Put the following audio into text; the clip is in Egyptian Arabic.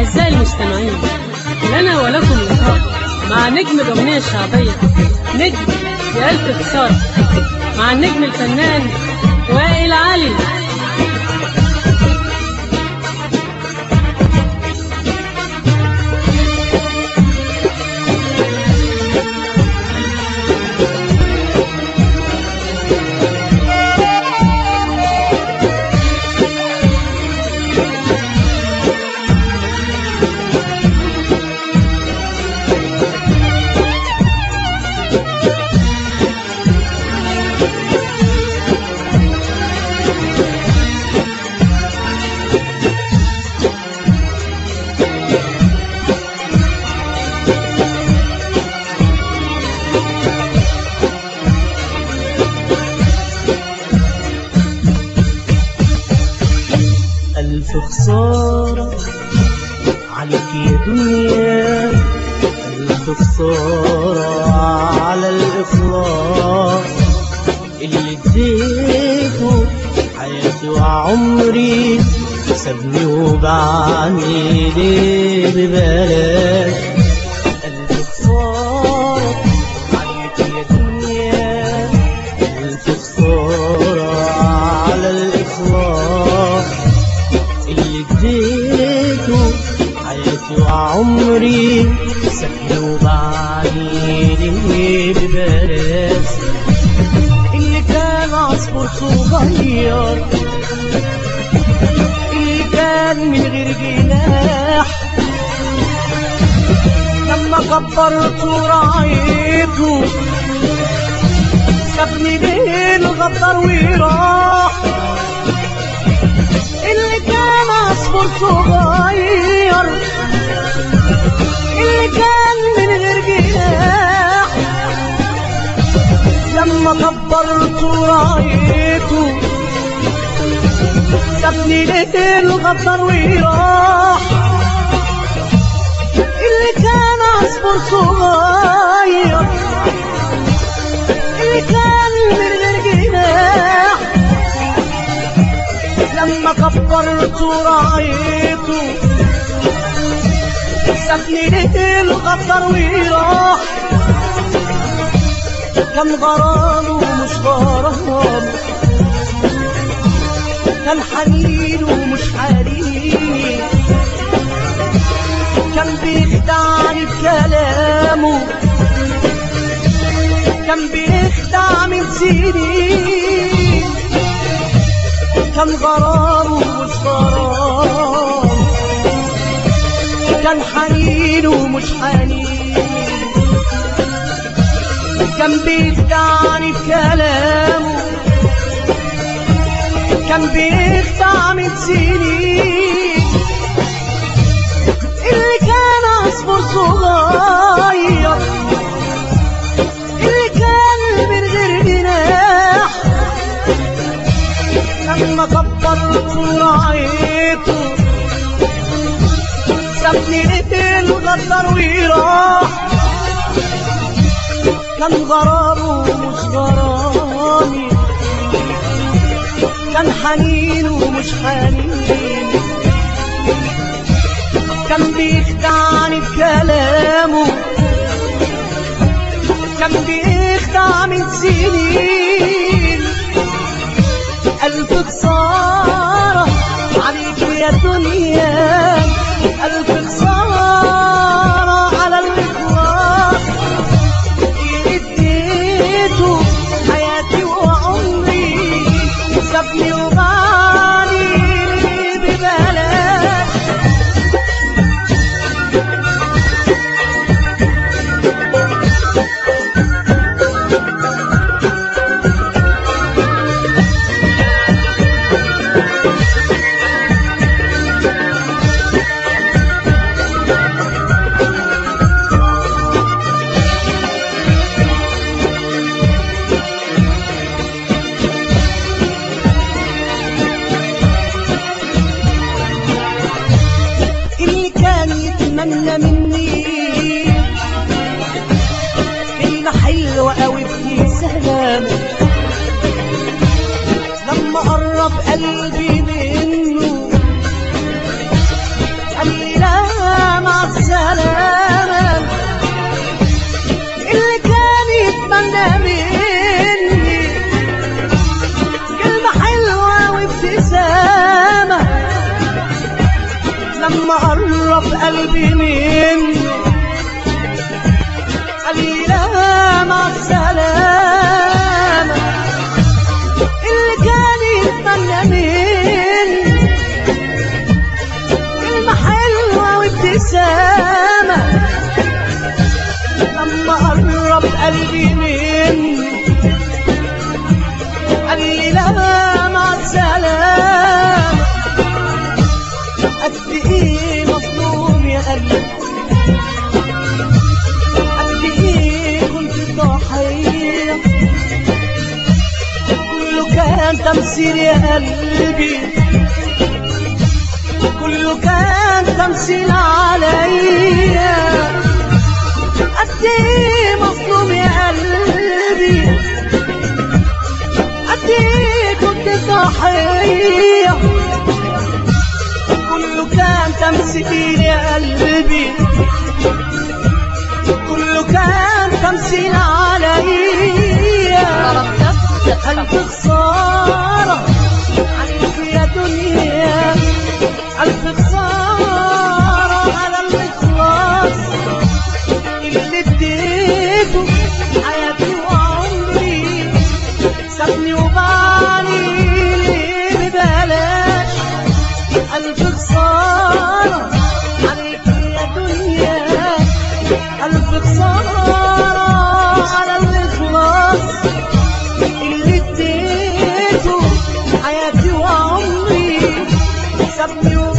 أعزائي المستمعين لنا ولكم لقاء مع نجم الأغنية الشعبية نجم بألف اختصار مع النجم الفنان وائل علي ألف خسارة عليك يا دنيا ألف خسارة على الإخلاص اللي اديته حياتي وعمري سابني وبعني ليه ببلاش ألف خسارة عليك يا دنيا ألف خسارة على الإخلاص اللي اديته حياتي وعمري سابني وبعني ليه ببلاش اللي كان عصفور صغير اللي كان من غير جناح لما كبرت ورعيته سابني بين الغدر وراح اللي كان عصفور صغير اللي كان من غير جناح لما كبرت ورعيته سابني ليه الغدر وراح اللي كان عصفور صغير اللي كان من غير جناح لما كبرت ورعيته سابني ليه الغدر وراح كان غرامه مش غرامه كان حنينه مش حنين كان بيخدعني بكلامه كان بيخدع من سنين كان غرامه مش غرام كان حنينه مش حنين كان بيخدعني بكلامه كان بيخدع من سنين اللي كان عصفور صغير اللي كان من غير جناح لما كبرت ورعيته سابني ليه الغدر وراح كان غرامه مش غرامي كان حنينه مش حنين كان بيخدعني بكلامه كان بيخدع من سنين ألف خسارة عليك يا دنيا ألف خسارة على الإخلاص اللي اديته حياتي وعمري سابني وبعني ببلاش اللي كان يتمنى مني كلمة حلوة أوي ابتسام لما قرب قلبي منه قال لي لا لما قرب قلبي منه قال لي لا مع السلامة اللي كان يتمنى مني كلمة حلوة وابتسامة لما قرب قلبي مني قال لي لا مع السلامة قد ايه مظلوم يا قلبي قد ايه كنت ضحية كله كان تمثيل يا قلبي كله كان تمثيل عليا قد ايه مظلوم يا قلبي قد ايه كنت ضحية كله كان تمثيل يا قلبي كله كان تمثيل عليا ألف خسارة عليك يا دنيا ألف خسارة على الإخلاص اللي اديته حياتي وعمري سابني وبعني ليه ببلاش ألف خسارة عليك يا دنيا ألف خسارة على الإخلاص اللي اديته حياتي وعمري سابني